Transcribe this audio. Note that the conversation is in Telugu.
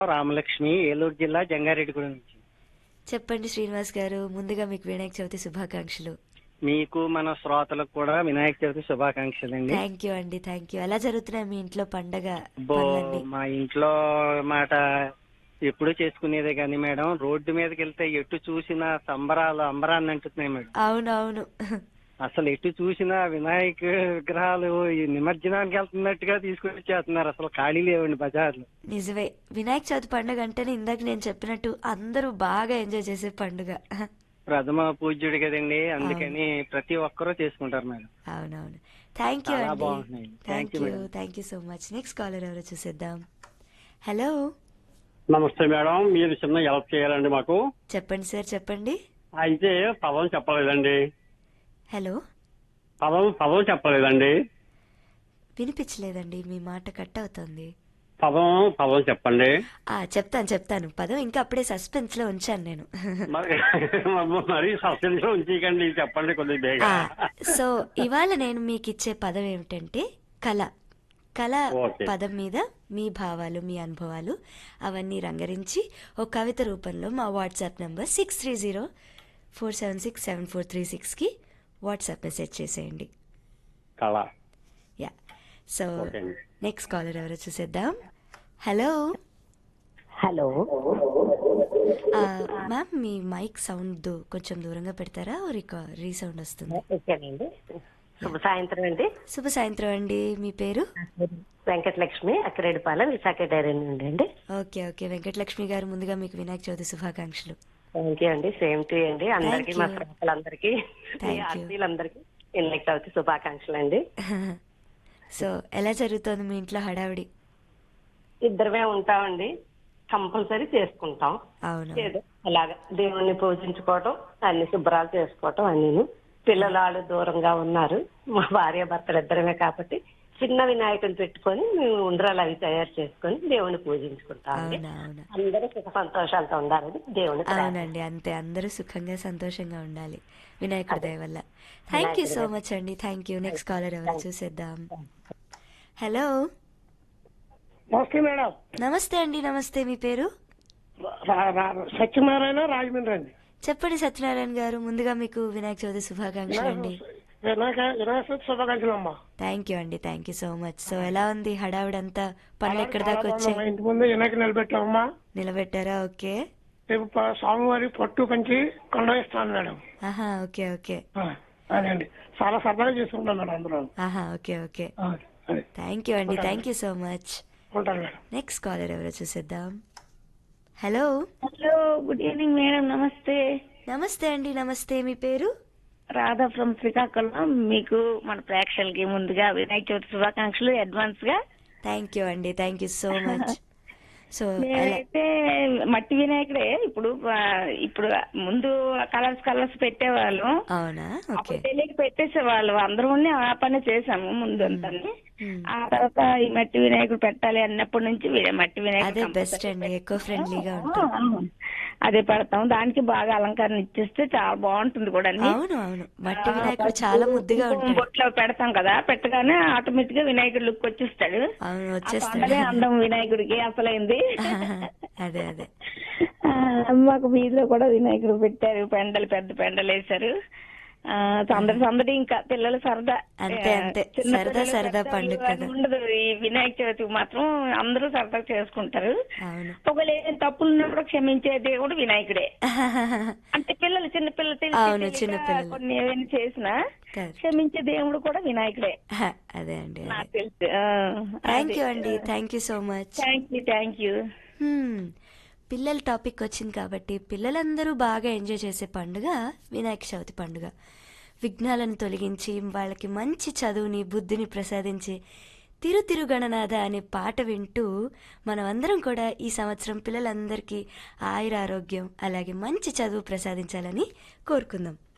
రామలక్ష్మి ఏలూరు జిల్లా జంగారెడ్డిగూడెం నుంచి చెప్పండి శ్రీనివాస్ గారు ముందుగా మీకు వినాయక చవితి శుభాకాంక్షలు మీకు మన శ్రోతలకు కూడా వినాయక చవితి శుభాకాంక్షలు అండి థ్యాంక్ యూ అండి థ్యాంక్ యూ ఎలా జరుగుతున్నాయి మీ ఇంట్లో పండగ అబ్బో, పనులన్నీ మా ఇంట్లో మాట ఎప్పుడు చేసుకునేదే కానీ మేడం రోడ్డు మీదకి వెళ్తే ఎటు చూసినా సంబరాలు అంబరాన్ని అంటున్నాయి మేడం అవును అవును అసలు ఎటు చూసినా వినాయక విగ్రహాలు ఈ నిమజ్జనానికి వెళ్తున్నట్టుగా తీసుకుని వచ్చేస్తున్నారు అసలు ఖాళీ లేవండి బజార్లు నిజమే వినాయక చవితి పండుగ అంటేనే ఇందాక నేను చెప్పినట్టు అందరూ బాగా ఎంజాయ్ చేసే పండుగ ప్రథమ పూజ్యుడు కదండి అందుకని ప్రతి ఒక్కరూ చేసుకుంటారు మేడం అవునవును థ్యాంక్ యూ చాలా అండి బాగుంటున్నాయి. Thank thank you, you madam. Thank you so much next caller ఎవరో చూసేద్దాం హలో నమస్తే మేడం మీరు చిన్న హెల్ప్ చేయాలండి మాకు చెప్పండి సార్ చెప్పండి అయితే పదం చెప్పలేదండి హలో పదం పదం చెప్పలేదండి వినిపించలేదండి మీ మాట కట్ అవుతుంది పదం పదం చెప్పండి ఆ చెప్తాను చెప్తాను పదం ఇంకా అప్పుడే సస్పెన్స్ లో ఉంచాను నేను మరి మరి సస్పెన్స్ ఉంచేయకండి చెప్పండి కొద్దిగా బేగా ఆ, సో ఇవాళ నేను మీకు ఇచ్చే పదం ఏమిటంటే కళ కళ ఓకే. పదం మీద మీ భావాలు మీ అనుభవాలు అవన్నీ రంగరించి ఒక కవిత రూపంలో మా WhatsApp number six three zero four seven six seven four three సిక్స్కి వాట్సాప్ మెసేజ్ చేసేయండి కళ యా సో ఓకే అండి. నెక్స్ట్ కాలర్ ఎవరో చూసేద్దాం హలో హలో మ్యామ్ మీ మైక్ సౌండ్ కొంచెం దూరంగా పెడతారా రికా రీసౌండ్ వస్తుంది ఓకేనండి శుభ సాయంత్రం అండి శుభ సాయంత్రం అండి మీ పేరు వెంకటలక్ష్మి అక్కరేడిపాలెం విశాఖ డైరీ నుండి అండి ఓకే ఓకే వెంకటలక్ష్మి గారు ముందుగా మీకు వినాయక చవితి శుభాకాంక్షలు థ్యాంక్ యూ అండి సేమ్ టు అండి అందరికి మా you. శ్రోతలందరికీ మీ Thank you. ఆర్తీలందరికీ ఎన్నిక అవుతే శుభాకాంక్షలు అండి సో ఎలా జరుగుతోంది మీ ఇంట్లో హడావిడి ఇద్దరమే ఉంటామండి కంపల్సరీ చేసుకుంటాం అవును ఏదో అలాగా దేవుణ్ణి పూజించుకోవటం అన్ని శుభ్రాలు చేసుకోవటం అన్నీను పిల్లలు వాళ్ళు దూరంగా ఉన్నారు మా భార్య భర్తలు ఇద్దరమే కాబట్టి చిన్న వినాయకుని పెట్టుకొని మేము ఉండ్రాలు అవి తయారు చేసుకొని దేవుణ్ణి పూజించుకుంటాం అండి అవునా అవునా అందరూ సుఖ సంతోషాలతో ఉండాలని దేవుని ప్రార్థన. అవునండి అంతే అందరూ సుఖంగా సంతోషంగా ఉండాలి వినాయకుడి దయ వల్ల థ్యాంక్ యూ సో మచ్ అండి థ్యాంక్ యూ నెక్స్ట్ కాలర్ ఎవరు చూసేద్దాం హలో నమస్తే మేడం నమస్తే అండి నమస్తే మీ పేరు రా- రా- సత్యనారాయణ రాజమండ్రి అండి చెప్పండి సత్యనారాయణ గారు ముందుగా మీకు వినాయక చవితి శుభాకాంక్షలు అండి వినాయక వినాయక చవితి శుభాకాంక్షలు అమ్మా థ్యాంక్ యూ అండి thank you so much so ఎలా ఉంది హడావిడంతా పనులు ఎక్కడి దాకా మా వచ్చాయి ఇంటి ముందు వినాయక నిలబెట్టామమ్మా నిలబెట్టారా ఓకే రేపు ప- స్వామివారి పట్టు పంచి కొండ వేస్తాను మేడం ఆహా ఓకే ఓకే ఆ, అదండి చాలా సరదాగా చేసుకుంటాం మేడం అందరూ ఆహా ఓకే ఓకే ఆ, అదే థ్యాంక్ యూ అండి థ్యాంక్ యూ సో మచ్ ఉంటాను మేడం నెక్స్ట్ కాలర్ ఎవరో చూసేద్దాం hello hello good evening madam నమస్తే నమస్తే అండి నమస్తే మీ పేరు రాధా ఫ్రమ్ శ్రీకాకుళం మీకు మన ప్రేక్షకులకి ముందుగా వినాయక చవితి శుభాకాంక్షలు అడ్వాన్స్ గా థ్యాంక్ యూ అండి thank you so much so ఎలా నేనైతే మట్టి వినాయకుడే ఇప్పుడు ఆ, ఇప్పుడు ముందు కలర్స్ కలర్స్ పెట్టేవాళ్ళం అవునా ఓకే అప్పుడు తెలియక పెట్టేసేవాళ్ళు అందరూ ఆ పని చేసాము ముందు అంతా ఆ తర్వాత ఈ మట్టి వినాయకుడు పెట్టాలి అన్నప్పటి నుంచి వి- మట్టి వినాయకుడు అదే బెస్ట్ compulsory అండి ఎక్కువ ఫ్రెండ్లీగా ఉంటుంది ఆ, అదే పెడతాం దానికి బాగా అలంకరణ ఇచ్చేస్తే చాలా బాగుంటుంది కూడా అన్ని. అవును అవును మట్టి వినాయకుడు చాలా ముద్దుగా ఉంటాడు బొట్లో పెడతాం కదా పెట్టగానే ఆటోమేటిక్ గా వినాయకుడు లుక్ వచ్చేస్తాడు అవును అదే వచ్చేస్తాడు అందం వినాయకుడికి అసలైంది అదే అదే ఆ, మాకు వీధిలో కూడా వినాయకుడు పెట్టారు పెండలు పెద్ద పెండలు వేశారు ఆ, సందడి సందడి ఇంకా పిల్లలు సరదా అంతే, ఆ, అంతే. చిన్న సరదా, పిల్లలు, సరదా పెద్దవాళ్ళు పండుగ అని కదా. ఉండదు ఈ వినాయక చవితికి మాత్రం అందరూ సరదా చేసుకుంటారు అవును ఒకవేళ ఏదైనా తప్పులు ఉన్నప్పుడు క్షమించే దేవుడు వినాయకుడే అంటే పిల్లలు చిన్న పిల్లలు తెలిసి అవును, తెలియక చిన్న పిల్లలు. కొన్ని ఏమైనా చేసినా Correct. క్షమించే దేవుడు కూడా వినాయకుడే అదే అండి నాకు తెలుసు థ్యాంక్ యూ అండి thank you so much thank you thank you హ్మ్. పిల్లల టాపిక్ వచ్చింది కాబట్టి పిల్లలందరూ బాగా ఎంజాయ్ చేసే పండుగ వినాయక చవితి పండుగ విఘ్నాలను తొలగించి వాళ్ళకి మంచి చదువుని బుద్ధిని ప్రసాదించి తిరు తిరు గణనాథ అనే పాట వింటూ మనం అందరం కూడా ఈ సంవత్సరం పిల్లలందరికీ ఆయుర ఆరోగ్యం అలాగే మంచి చదువు ప్రసాదించాలని కోరుకుందాం